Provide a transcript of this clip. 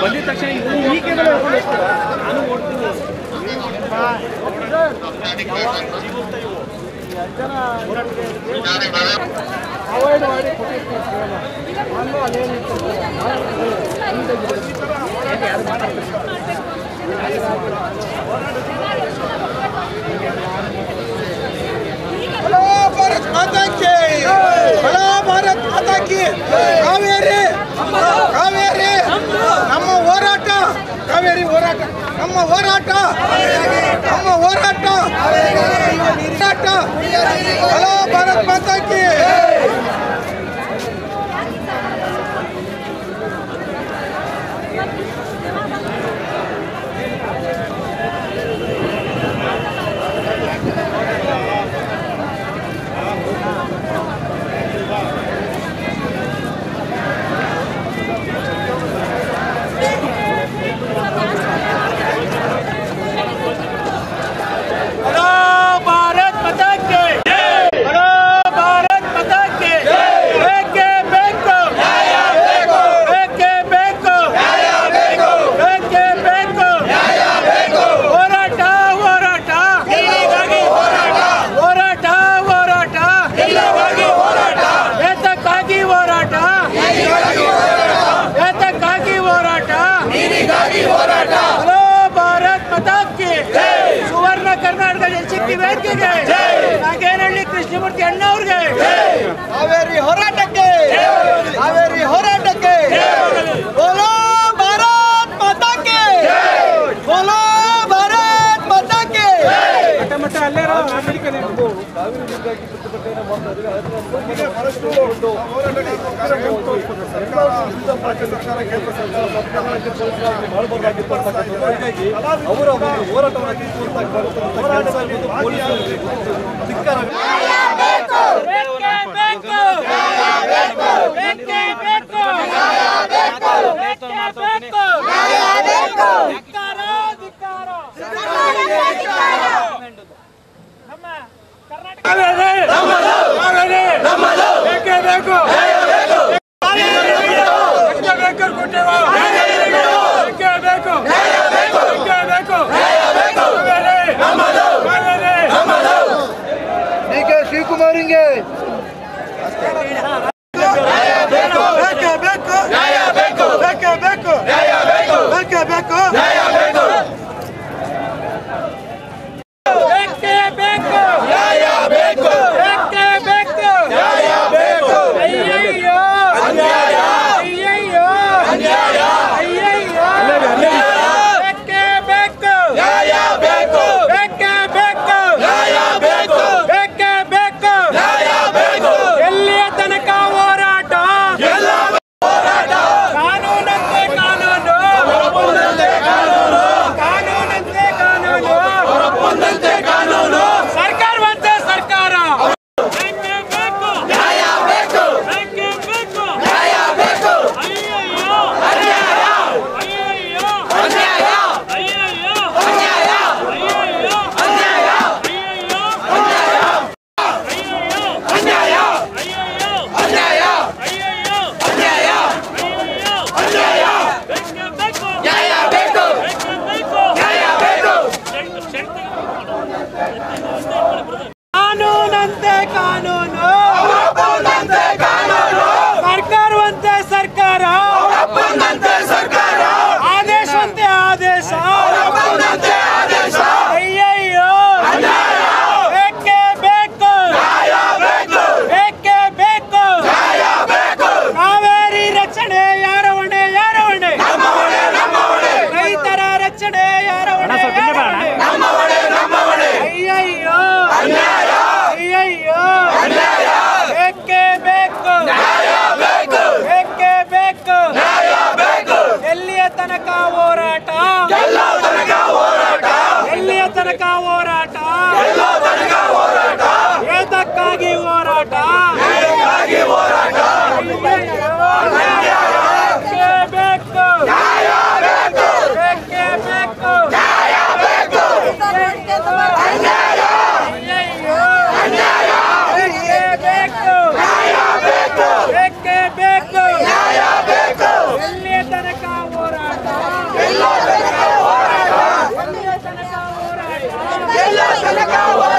ಬಂದಿದ ತಕ್ಷಣ ಈ ಕೇಬಲ್ ಹೇಳ್ಕೊಂಡು ಹೋಗ್ತೀರಾ ನಾನು ಓಡ್ತೀನಿ ಅವಾಯ್ಡ್ ಮಾಡಿ ಕೊಟ್ಟಿರ್ತೀವಿ ಕೇವಲ ನಾನು ಅದೇನು ಹಲೋ ಭಾರತ್ ಮಾತಾ ಕಿ ಹಲೋ ಭಾರತ್ ಮಾತಾ ಕಿ ಕಾವೇರಿ ಕಾವೇರಿ ನಮ್ಮ ಹೋರಾಟ ಕಾವೇರಿ ಹೋರಾಟ ನಮ್ಮ ಹೋರಾಟ ನಮ್ಮ ಹೋರಾಟ ಹೋರಾಟ ಹಲೋ ಭಾರತ್ ಮಾತಾ ಕಿ ಹಲೋ ಭಾರತ್ ಮಾತಾ ಕಿ ಹಲೋ ಭಾರತ್ ಮಾತಾ ಕಿ ಬೇಕೇ ಬೇಕು ಬೇಕೇ ಬೇಕು ಬೇಕೇ ಬೇಕು ಹೋರಾಟ ಹೋರಾಟ ಹೋರಾಟ ಹೋರಾಟ ಏತಕ್ಕಾಗಿ ಹೋರಾಟ ಏತಕ್ಕಾಗಿ ಹೋರಾಟ ಹಲೋ ಭಾರತ್ ಮತಾಕ್ಕೆ ಸುವರ್ಣ ಕರ್ನಾಟಕ ಜನಶಕ್ತಿ ವೇದಿಕೆಗೆ ನಾಗೇನಹಳ್ಳಿ ಕೃಷ್ಣಮೂರ್ತಿ ಅಣ್ಣವ್ರಿಗೆ ಕಾವೇರಿ ಹೋರಾಟಕ್ಕೆ ಕಾವೇರಿ ಹೋರಾಟಕ್ಕೆ ಬೋಲೋ ಭಾರತ್ ಮಾತಾ ಕಿ ಬೋಲೋ ಭಾರತ್ ಮಾತಾ ಕಿ ಮತ್ತೆ ಅಲ್ಲೇ ಅವರ ಒಂದು ಹೋರಾಟವನ್ನು ಕಿತ್ತುವಂತ ಕೆಲಸ ಇವತ್ತು ಪೊಲೀಸರಿಗೆ ಧಿಕ್ಕಾರ ಬೇಕೇ ಬೇಕು ಬೇಕೇ ಕೊಟ್ಟೇವ ಬೇಕೇ ಬೇಕು ಬೇಕೇ ಬೇಕು ಕಾವೇರಿ, ಕಾವೇರಿ. ಡಿ ಕೆ ತನಕ